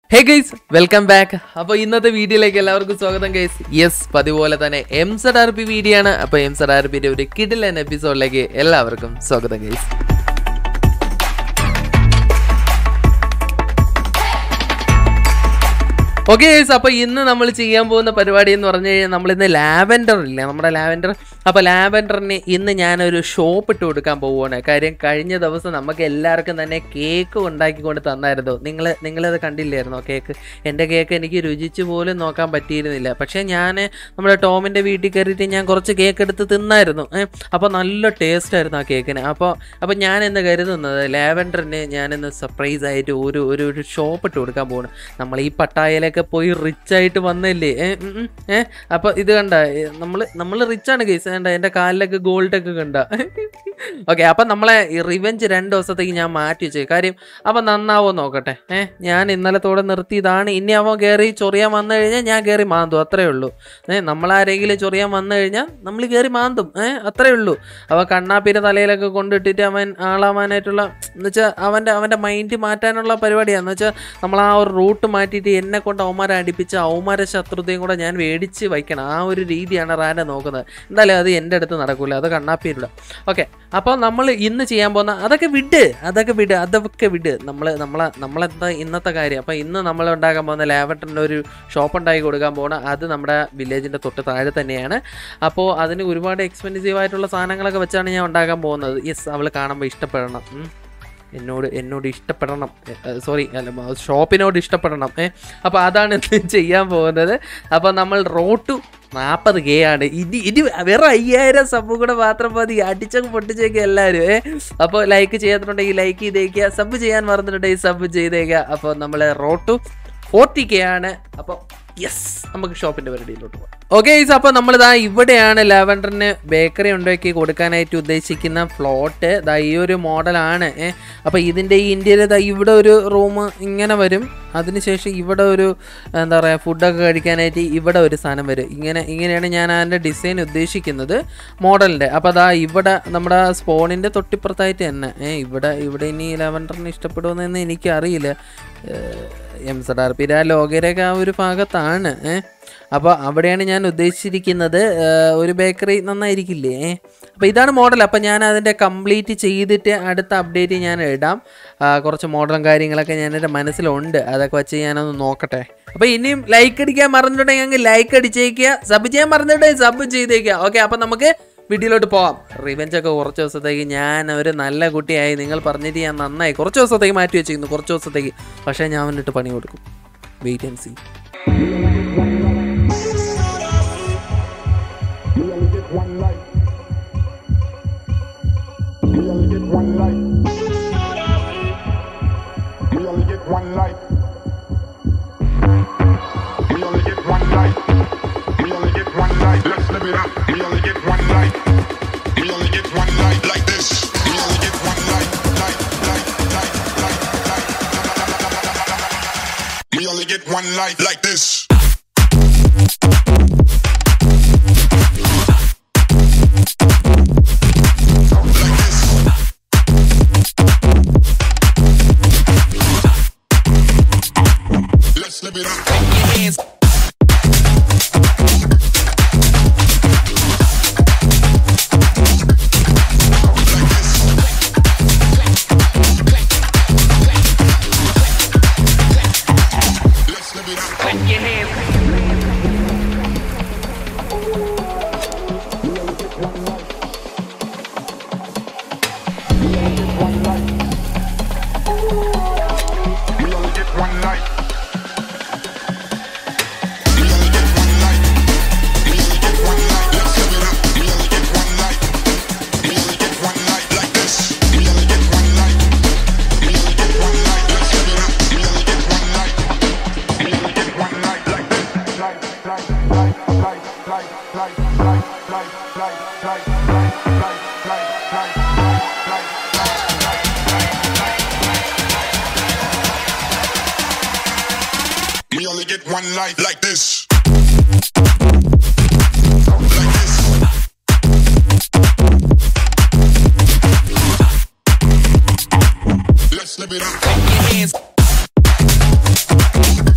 Hey guys welcome back അപ്പോൾ ഇന്നത്തെ വീഡിയോയിലേക്ക് എല്ലാവർക്കും സ്വാഗതം ഗൈസ് യെസ് പതിപോലെ തന്നെ M Z R P video ആണ് അപ്പോൾ എം സെഡ് ആർ പിന്റെ ഒരു കിഡിലൻ എപ്പിസോഡിലേക്ക് എല്ലാവർക്കും സ്വാഗതം ഗൈസ് ഓക്കെ ഗൈസ് അപ്പോൾ ഇന്ന് നമ്മൾ ചെയ്യാൻ പോകുന്ന പരിപാടി എന്ന് പറഞ്ഞു കഴിഞ്ഞാൽ നമ്മൾ ഇന്ന് ലാവൻഡർ ഇല്ലേ നമ്മുടെ ലാവൻഡർ അപ്പോൾ ലാവൻഡറിന് ഇന്ന് ഞാനൊരു ഷോപ്പ് ഇട്ട് കൊടുക്കാൻ പോവുകയാണ് കാര്യം കഴിഞ്ഞ ദിവസം നമുക്ക് എല്ലാവർക്കും തന്നെ കേക്ക് ഉണ്ടാക്കി കൊണ്ട് തന്നായിരുന്നു നിങ്ങൾ നിങ്ങളത് കണ്ടില്ലായിരുന്നോ കേക്ക് എൻ്റെ കേക്ക് എനിക്ക് രുചിച്ച് പോലും നോക്കാൻ പറ്റിയിരുന്നില്ല പക്ഷേ ഞാൻ നമ്മുടെ ടോമിൻ്റെ വീട്ടിൽ കയറിയിട്ട് ഞാൻ കുറച്ച് കേക്ക് എടുത്ത് തിന്നായിരുന്നു അപ്പോൾ നല്ല ടേസ്റ്റ് ആയിരുന്നു ആ കേക്കിന് അപ്പോൾ അപ്പോൾ ഞാൻ ഇന്ന് കരുതുന്നത് ലാവൻഡറിന് ഞാനിന്ന് സർപ്രൈസ് ആയിട്ട് ഒരു ഒരു ഒരു ഷോപ്പ് ഇട്ട് കൊടുക്കാൻ പോകണം നമ്മൾ ഈ പട്ടായയിലൊക്കെ പോയി റിച്ച് ആയിട്ട് വന്നല്ലേ ഏ ഉം, ഉം, ഏ അപ്പോൾ ഇത് കണ്ട നമ്മൾ നമ്മൾ റിച്ചാണ് കേസ് കണ്ട എൻ്റെ കാലിലൊക്കെ ഗോൾഡൊക്കെ കണ്ട ഓക്കെ അപ്പം നമ്മളെ റിവെഞ്ച് രണ്ട് ദിവസത്തേക്ക് ഞാൻ മാറ്റി വെച്ചേ കാര്യം അപ്പം നന്നാവോ നോക്കട്ടെ ഏ ഞാൻ ഇന്നലത്തോടെ നിർത്തിയതാണ് ഇനി അവൻ കയറി ചൊറിയാൻ വന്നു കഴിഞ്ഞാൽ ഞാൻ കയറി മാന്തും അത്രേ ഉള്ളൂ ഏ നമ്മളാരെങ്കിലും ചൊറിയാൻ വന്നു കഴിഞ്ഞാൽ നമ്മൾ കയറി മാന്തും ഏ അത്രേ ഉള്ളൂ അവൻ കണ്ണാപ്പിൻ്റെ തലയിലൊക്കെ കൊണ്ടിട്ടിട്ട് അവൻ ആളാവാനായിട്ടുള്ള എന്ന് വെച്ചാൽ അവൻ്റെ അവൻ്റെ മൈൻഡ് മാറ്റാനുള്ള പരിപാടിയാണെന്ന് വെച്ചാൽ നമ്മൾ ആ ഒരു റൂട്ട് മാറ്റിയിട്ട് എന്നെ കൊണ്ട് അവന്മാരെ അടിപ്പിച്ച് അവന്മാരെ ശത്രുതയും കൂടെ ഞാൻ മേടിച്ച് വയ്ക്കണം ആ ഒരു രീതിയാണ് റാന നോക്കുന്നത് എന്തായാലും അത് എൻ്റെ അടുത്ത് നടക്കില്ല അത് കണ്ണാപ്പിയിലൂടെ ഓക്കെ അപ്പോൾ നമ്മൾ ഇന്ന് ചെയ്യാൻ പോകുന്ന അതൊക്കെ വിട് അതൊക്കെ വിട് അതൊക്കെ വിട് നമ്മൾ നമ്മളെ നമ്മളെന്താ ഇന്നത്തെ കാര്യം അപ്പോൾ ഇന്ന് നമ്മൾ ഉണ്ടാക്കാൻ പോകുന്ന ലാവറ്ററിൻ്റെ ഒരു ഷോപ്പ് ഉണ്ടാക്കി കൊടുക്കാൻ പോകണം അത് നമ്മുടെ വില്ലേജിൻ്റെ തൊട്ട് താഴെ തന്നെയാണ് അപ്പോൾ അതിന് ഒരുപാട് എക്സ്പെൻസീവ് ആയിട്ടുള്ള സാധനങ്ങളൊക്കെ വെച്ചാണ് ഞാൻ ഉണ്ടാക്കാൻ പോകുന്നത് യെസ് അവൾ കാണുമ്പോൾ ഇഷ്ടപ്പെടണം ഉം. എന്നോട് എന്നോട് ഇഷ്ടപ്പെടണം സോറി അല്ല ഷോപ്പിനോട് ഇഷ്ടപ്പെടണം ഏ അപ്പോൾ അതാണ് ഇന്ന് ചെയ്യാൻ പോകുന്നത് അപ്പോൾ നമ്മൾ റോട്ടു നാൽപ്പത് കെ ആണ് ഇനി ഇനി വെറും അയ്യായിരം സബ് കൂടെ മാത്രം മതി അടിച്ചൊക്കെ പൊട്ടിച്ചേക്കുക എല്ലാവരും ഏ അപ്പോൾ ലൈക്ക് ചെയ്യാത്തുണ്ടെങ്കിൽ ലൈക്ക് ചെയ്തേക്കുക സബ് ചെയ്യാൻ മറന്നിട്ടുണ്ടെങ്കിൽ സബ് ചെയ്തേക്കുക അപ്പോൾ നമ്മൾ റോട്ടു ഫോർട്ടി കെ ആണ് അപ്പോൾ യെസ് നമുക്ക് ഷോപ്പിൻ്റെ പരിപാടിയിലോട്ട് പോകാം ഓക്കെ ഈസ് അപ്പോൾ നമ്മളിതാ ഇവിടെയാണ് ലാവൻഡറിന് ബേക്കറി ഉണ്ടാക്കി കൊടുക്കാനായിട്ട് ഉദ്ദേശിക്കുന്ന ഫ്ലോട്ട് ദാ ഈ ഒരു മോഡലാണ് ഏ അപ്പോൾ ഇതിൻ്റെ ഈ ഇന്ത്യയിൽ ദാ ഇവിടെ ഒരു റൂം ഇങ്ങനെ വരും അതിനുശേഷം ഇവിടെ ഒരു എന്താ പറയുക ഫുഡൊക്കെ കഴിക്കാനായിട്ട് ഇവിടെ ഒരു സാധനം വരും ഇങ്ങനെ ഇങ്ങനെയാണ് ഞാൻ അതിൻ്റെ ഡിസൈൻ ഉദ്ദേശിക്കുന്നത് മോഡലിൻ്റെ അപ്പോൾ അതാ ഇവിടെ നമ്മുടെ സ്പോണിൻ്റെ തൊട്ടിപ്പുറത്തായിട്ട് തന്നെ ഏ ഇവിടെ ഇവിടെ ഇനി ലാവൻഡറിന് ഇഷ്ടപ്പെടുമെന്ന് എനിക്കറിയില്ല എം സഡ് ആർ പിയുടെ ആ ലോകരൊക്കെ ആ ഒരു ഭാഗത്താണ് ഏ അപ്പോൾ അവിടെയാണ് ഞാൻ ഉദ്ദേശിച്ചിരിക്കുന്നത് ഏഹ് ഒരു ബേക്കറി നന്നായിരിക്കില്ലേ ഏ അപ്പോൾ ഇതാണ് മോഡൽ അപ്പോൾ ഞാൻ അതിൻ്റെ കംപ്ലീറ്റ് ചെയ്തിട്ട് അടുത്ത അപ്ഡേറ്റ് ഞാൻ ഇടാം ആ, കുറച്ച് മോഡലും കാര്യങ്ങളൊക്കെ ഞാൻ എൻ്റെ മനസ്സിലുണ്ട് അതൊക്കെ വെച്ച് ഞാനൊന്ന് നോക്കട്ടെ അപ്പോൾ ഇനിയും ലൈക്ക് അടിക്കാൻ മറന്നിട്ടുണ്ടെങ്കിൽ ലൈക്ക് അടിച്ചേക്കുക സബ് ചെയ്യാൻ മറന്നിട്ടുണ്ടെങ്കിൽ സബ് ചെയ്തേക്കുക ഓക്കെ അപ്പോൾ നമുക്ക് വീഡിയോയിലോട്ട് പോവാം റിവെഞ്ച് ഒക്കെ കുറച്ച് ദിവസത്തേക്ക് ഞാൻ ഒരു നല്ല കുട്ടിയായി നിങ്ങൾ പറഞ്ഞിട്ട് ഞാൻ നന്നായി കുറച്ച് ദിവസത്തേക്ക് മാറ്റി വെച്ചിരുന്നു കുറച്ച് ദിവസത്തേക്ക് പക്ഷേ ഞാൻ വന്നിട്ട് പണി കൊടുക്കും wait and see We only get one life. We only get one life. We only get one life. We only get one life. We only get one life. Let's live it up. We only get one life. We only get one life like this. We only get one life. Life, life, life, life, life. We only get one life like this. Like this. Let's live it up. Let's live it up. We only get one life. We only get one life. We only get one life. Let's live it up. We only get one life. We only get one life like this. We only get one life. We only get one life. Let's live it up. We only get one life. We only get one life like this. Life, life, life, life, life, life, life, life, life, life, life, life, life, life, life, life. We only get one life like this. Like this. Let's live it up.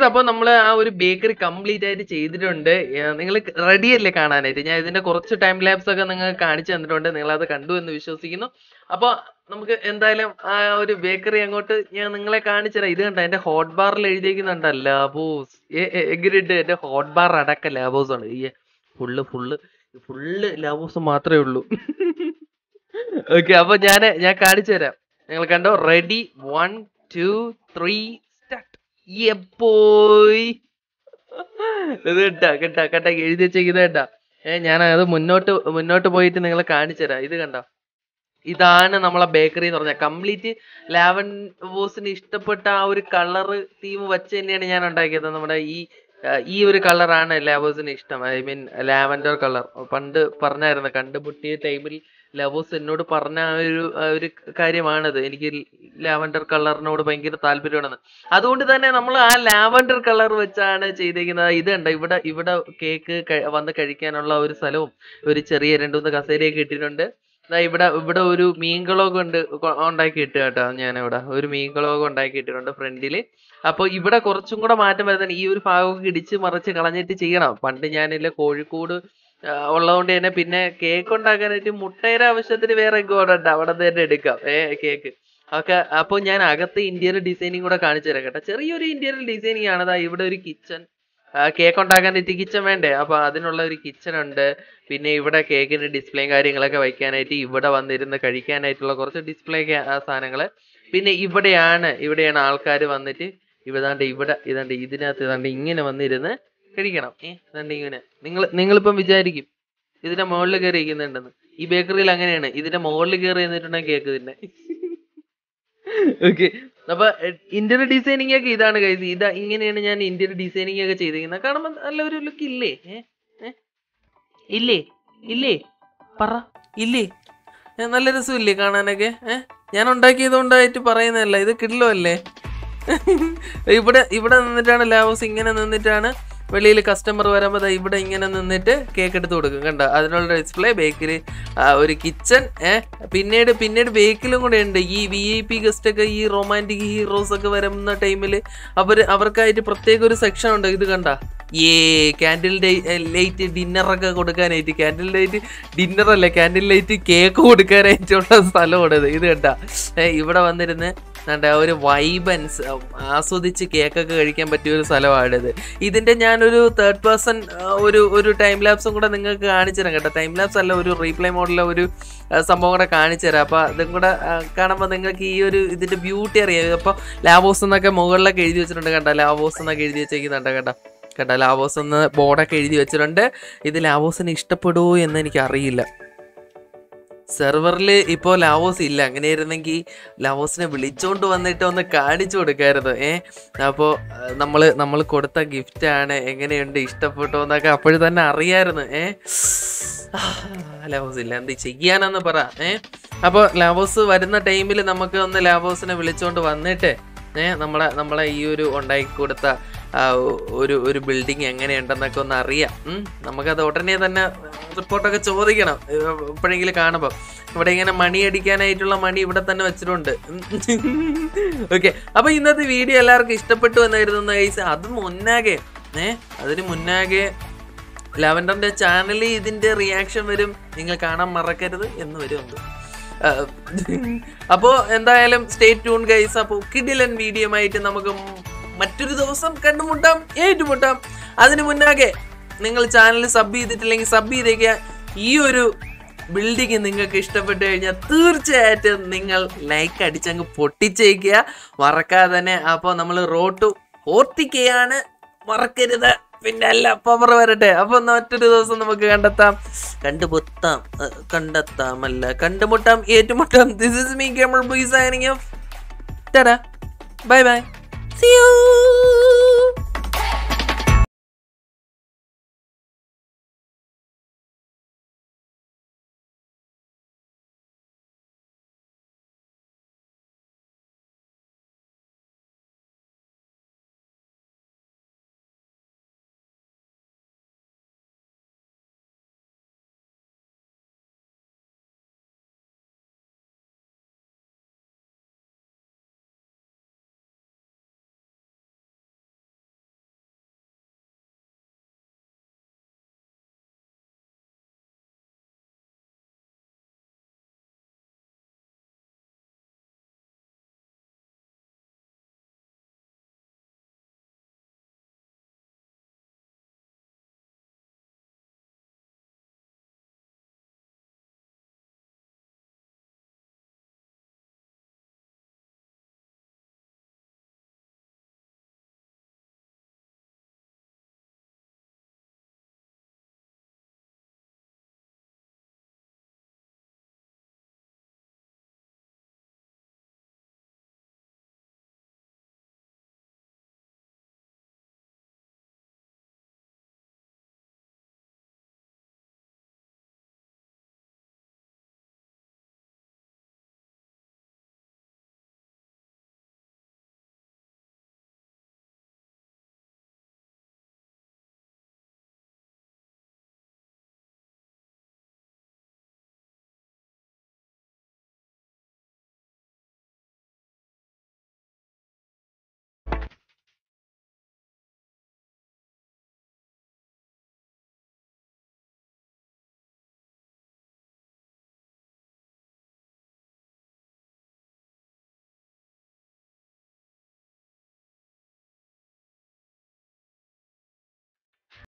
Guys അപ്പോൾ നമ്മൾ ആ ഒരു bakery complete ആയിട്ട് ചെയ്തിട്ടുണ്ട് നിങ്ങൾ ready അല്ലേ കാണാനായിട്ട് ഞാൻ ഇതിന്റെ കുറച്ച് ടൈം ലാബ്സ് ഒക്കെ നിങ്ങൾക്ക് കാണിച്ചു തന്നിട്ടുണ്ട് നിങ്ങൾ അത് കണ്ടു എന്ന് വിശ്വസിക്കുന്നു അപ്പോൾ നമുക്ക് എന്തായാലും ആ ഒരു ബേക്കറി അങ്ങോട്ട് ഞാൻ നിങ്ങളെ കാണിച്ചു തരാം ഇത് കണ്ട എന്റെ ഹോട്ട് ബാറിൽ എഴുതിയിരിക്കുന്നുണ്ട് ലാബോസ് എഗ്രിഡ് എന്റെ ഹോട്ട് ബാർ അടക്കം ലാബോസ് ആണ് ഈ ഫുള്ള് ഫുള്ള് ഫുള്ള് ലാബോസ് മാത്രമേ ഉള്ളൂ ഓക്കെ അപ്പൊ ഞാൻ ഞാൻ കാണിച്ചു തരാം നിങ്ങൾ കണ്ടോ ready one two three start പോയി ഇത് കേട്ടാ കേട്ടാ കേട്ടാ എഴുതി വെച്ചേക്കുന്നത് കേട്ടാ ഏ ഞാൻ അത് മുന്നോട്ട് മുന്നോട്ട് പോയിട്ട് നിങ്ങളെ കാണിച്ചു തരാം ഇത് കണ്ടോ ഇതാണ് നമ്മളെ ബേക്കറി എന്ന് പറഞ്ഞാൽ കംപ്ലീറ്റ് ലാവൻ വോസിന് ഇഷ്ടപ്പെട്ട ആ ഒരു കളർ തീം വെച്ച് തന്നെയാണ് ഞാൻ ഉണ്ടാക്കിയത് നമ്മുടെ ഈ ആ, ഈ ഒരു കളറാണ് ലാവോസിന് ഇഷ്ടം ഐ മീൻ ലാവൻഡർ കളർ പണ്ട് പറഞ്ഞായിരുന്നു കണ്ടുമുട്ടിയ ടൈമിൽ ലവോസ് എന്നോട് പറഞ്ഞ ആ ഒരു ആ ഒരു കാര്യമാണത് എനിക്ക് ലാവൻഡർ കളറിനോട് ഭയങ്കര താല്പര്യമാണെന്ന് അതുകൊണ്ട് തന്നെ നമ്മൾ ആ ലാവൻഡർ കളർ വെച്ചാണ് ചെയ്തേക്കുന്നത് ഇത് കണ്ട ഇവിടെ ഇവിടെ കേക്ക് വന്ന് കഴിക്കാനുള്ള ഒരു സ്ഥലവും ഒരു ചെറിയ രണ്ടു മൂന്ന് കസേരയൊക്കെ ഇട്ടിട്ടുണ്ട് ദാ ഇവിടെ ഇവിടെ ഒരു മീൻകളൊക്കെ ഉണ്ട് കൊ- ഉണ്ടാക്കി ഇട്ട് കേട്ടോ ഞാൻ ഇവിടെ ഒരു മീൻകളൊക്കെ ഉണ്ടാക്കി ഇട്ടിട്ടുണ്ട് ഫ്രണ്ടില് അപ്പൊ ഇവിടെ കുറച്ചും കൂടെ മാറ്റം വരുന്നുണ്ട് ഈ ഒരു ഭാഗമൊക്കെ ഇടിച്ച് മറിച്ച് കളഞ്ഞിട്ട് ചെയ്യണം പണ്ട് ഞാനില്ല കോഴിക്കോട് ആ, ഉള്ളതുകൊണ്ട് തന്നെ പിന്നെ കേക്ക് ഉണ്ടാക്കാനായിട്ട് മുട്ടയുടെ ആവശ്യത്തിന് വേറെ ഉണ്ട് അവിടെ നിന്ന് തന്നെ എടുക്കാം ഏ കേക്ക് ഒക്കെ അപ്പോൾ ഞാൻ അകത്ത് ഇന്റീരിയർ ഡിസൈനിങ് കൂടെ കാണിച്ചു തരാം കേട്ടോ ചെറിയൊരു ഇന്റീരിയർ ഡിസൈനിങ് ആണ് ദാ ഇവിടെ ഒരു കിച്ചൺ കേക്ക് ഉണ്ടാക്കാനായിട്ട് കിച്ചൺ വേണ്ടേ അപ്പൊ അതിനുള്ള ഒരു കിച്ചൺ ഉണ്ട് പിന്നെ ഇവിടെ കേക്കിന്റെ ഡിസ്പ്ലേയും കാര്യങ്ങളൊക്കെ വയ്ക്കാനായിട്ട് ഇവിടെ വന്നിരുന്ന് കഴിക്കാനായിട്ടുള്ള കുറച്ച് ഡിസ്പ്ലേ സാധനങ്ങള് പിന്നെ ഇവിടെയാണ് ഇവിടെയാണ് ആൾക്കാർ വന്നിട്ട് ഇതാണ്ട് ഇവിടെ ഇതാണ്ട് ഇതിനകത്ത് ഇതാണ്ട് ഇങ്ങനെ വന്നിരുന്ന് കഴിക്കണം ഏ ഇതാണ്ട് ഇങ്ങനെ നിങ്ങൾ നിങ്ങളിപ്പം വിചാരിക്കും ഇതിന്റെ മുകളിൽ കയറി ഇരിക്കുന്നുണ്ടെന്ന് ഈ ബേക്കറിയിൽ അങ്ങനെയാണ് ഇതിന്റെ മുകളിൽ കയറി നിന്നിട്ടുണ്ടെങ്കിൽ കേക്ക് തന്നെ ഓക്കെ അപ്പൊ ഇന്റീരിയർ ഡിസൈനിങ് ഒക്കെ ഇതാണ് കൈസ് ഇതാ ഇങ്ങനെയാണ് ഞാൻ ഇന്റീരിയർ ഡിസൈനിങ് ഒക്കെ ചെയ്തിരിക്കുന്നത് കാണുമ്പോൾ നല്ലൊരു ലുക്ക് ഇല്ലേ ഏ ഏ? ഇല്ലേ ഇല്ലേ പറ ഇല്ലേ ഏ, നല്ല രസമില്ലേ കാണാനൊക്കെ ഏ ഞാൻ ഉണ്ടാക്കിയതുകൊണ്ടായിട്ട് പറയുന്നതല്ല ഇത് കിഡ്ലോ അല്ലേ ഇവിടെ ഇവിടെ നിന്നിട്ടാണ് ലാവോസ് ഇങ്ങനെ നിന്നിട്ടാണ് വെളിയിൽ കസ്റ്റമർ വരുമ്പോൾ ദാ ഇവിടെ ഇങ്ങനെ നിന്നിട്ട് കേക്ക് എടുത്ത് കൊടുക്കും കണ്ട അതിനുള്ള ഡിസ്പ്ലേ ബേക്കിൽ ഒരു കിച്ചൺ ഏഹ് പിന്നീട് പിന്നീട് ബേക്കിലും കൂടെ ഉണ്ട് ഈ വി ഐ പി ഗസ്റ്റ് ഒക്കെ ഈ റൊമാൻറ്റിക് ഹീറോസ് ഒക്കെ വരുന്ന ടൈമിൽ അവർ അവർക്കായിട്ട് പ്രത്യേക ഒരു സെക്ഷൻ ഉണ്ട് ഇത് കണ്ട ഏ ക്യാൻഡിൽ ലൈറ്റ് ഡിന്നറൊക്കെ കൊടുക്കാനായിട്ട് ക്യാൻഡിൽ ലൈറ്റ് ഡിന്നർ അല്ല ക്യാൻഡിൽ ലൈറ്റ് കേക്ക് കൊടുക്കാനായിട്ടുള്ള സ്ഥലമാണിത് ഇത് കണ്ട ഏ, ഇവിടെ വന്നിരുന്ന് കണ്ട ഒരു വൈബൻസ് ആസ്വദിച്ച് കേക്കൊക്കെ കഴിക്കാൻ പറ്റിയ ഒരു സ്ഥലമാണിത് ഇതിന്റെ ഞാനൊരു തേർഡ് പേഴ്സൺ ഒരു ഒരു ടൈം ലാപ്സും കൂടെ നിങ്ങൾക്ക് കാണിച്ചു തരാം കേട്ടോ ടൈം ലാപ്സ് അല്ല ഒരു റീപ്ലേ മോഡലിലെ ഒരു ആ, സംഭവം കൂടെ കാണിച്ചു തരാം അപ്പൊ അതും കൂടെ ആ, കാണുമ്പോൾ നിങ്ങൾക്ക് ഈ ഒരു ഇതിന്റെ ബ്യൂട്ടി അറിയാം അപ്പോൾ ലാവോസ് എന്നൊക്കെ മുകളിലൊക്കെ എഴുതി വെച്ചിട്ടുണ്ട് കേട്ടോ ലാവോസ് എന്നൊക്കെ എഴുതി വെച്ചേക്കുന്നുണ്ട് കേട്ടോ കേട്ടോ ലാവോസ് എന്ന് ബോർഡൊക്കെ എഴുതി വെച്ചിട്ടുണ്ട് ഇത് ലാവോസിന് ഇഷ്ടപ്പെടുമോ എന്ന് എനിക്ക് അറിയില്ല സെർവറിൽ ഇപ്പോൾ ലാവോസ് ഇല്ല അങ്ങനെ ആയിരുന്നെങ്കിൽ ലാവോസിനെ വിളിച്ചോണ്ട് വന്നിട്ട് ഒന്ന് കാണിച്ചു കൊടുക്കായിരുന്നു ഏ അപ്പോൾ നമ്മൾ നമ്മൾ കൊടുത്ത ഗിഫ്റ്റ് ആണ് എങ്ങനെയുണ്ട് ഇഷ്ടപ്പെട്ടോ എന്നൊക്കെ അപ്പോഴും തന്നെ അറിയായിരുന്നു ഏ ലാവോസ് ഇല്ല എന്ത് ചെയ്യാനെന്ന് പറ ഏ അപ്പോൾ ലാവോസ് വരുന്ന ടൈമിൽ നമുക്ക് ഒന്ന് ലാവോസിനെ വിളിച്ചോണ്ട് വന്നിട്ട് ഏ നമ്മളെ നമ്മളെ ഈ ഒരു ഉണ്ടാക്കി കൊടുത്ത ആ ഒ- ഒരു ഒരു ബിൽഡിംഗ് എങ്ങനെയുണ്ടെന്നൊക്കെ ഒന്ന് അറിയാം ഉം. നമുക്കത് ഉടനെ തന്നെ റിപ്പോർട്ടൊക്കെ ചോദിക്കണം ഏഹ് എപ്പോഴെങ്കിലും കാണുമ്പോൾ ഇവിടെ ഇങ്ങനെ മണി അടിക്കാനായിട്ടുള്ള മണി ഇവിടെ തന്നെ വെച്ചിട്ടുണ്ട് ഓക്കെ അപ്പൊ ഇന്നത്തെ വീഡിയോ എല്ലാവർക്കും ഇഷ്ടപ്പെട്ടു എന്നായിരുന്നു ഗൈസ് അത് മുന്നാകെ ഏ അതിന് മുന്നാകെ ലാവൻഡറിന്റെ ചാനലിൽ ഇതിന്റെ റിയാക്ഷൻ വരും നിങ്ങൾ കാണാൻ മറക്കരുത് എന്ന് വരും എന്തോ അപ്പോൾ എന്തായാലും സ്റ്റേ ട്യൂൺ ഗൈസ് അപ്പോൾ കിഡിലൻ വീഡിയോ ആയിട്ട് നമുക്ക് മറ്റൊരു ദിവസം കണ്ടുമുട്ടാം ഏറ്റുമുട്ടാം അതിന് മുന്നാകെ നിങ്ങൾ ചാനൽ സബ് ചെയ്തിട്ടില്ലെങ്കിൽ സബ് ചെയ്തേക്കുക ഈ ഒരു ബിൽഡിംഗ് നിങ്ങൾക്ക് ഇഷ്ടപ്പെട്ടു കഴിഞ്ഞാൽ തീർച്ചയായിട്ടും നിങ്ങൾ ലൈക്ക് അടിച്ചങ്ങ് പൊട്ടിച്ചേക്കുക മറക്കാതെ തന്നെ അപ്പോൾ നമ്മൾ റോട്ട് ഓർത്തിക്കയാണ് മറക്കരുത് പിന്നെ അല്ല പവർ വരട്ടെ അപ്പൊ മറ്റൊരു ദിവസം നമുക്ക് കണ്ടെത്താം കണ്ടുമുട്ടാം അഹ് കണ്ടെത്താം അല്ല കണ്ടുമുട്ടാം ഏറ്റുമുട്ടാം this is me gamer boy signing off tata bye bye see U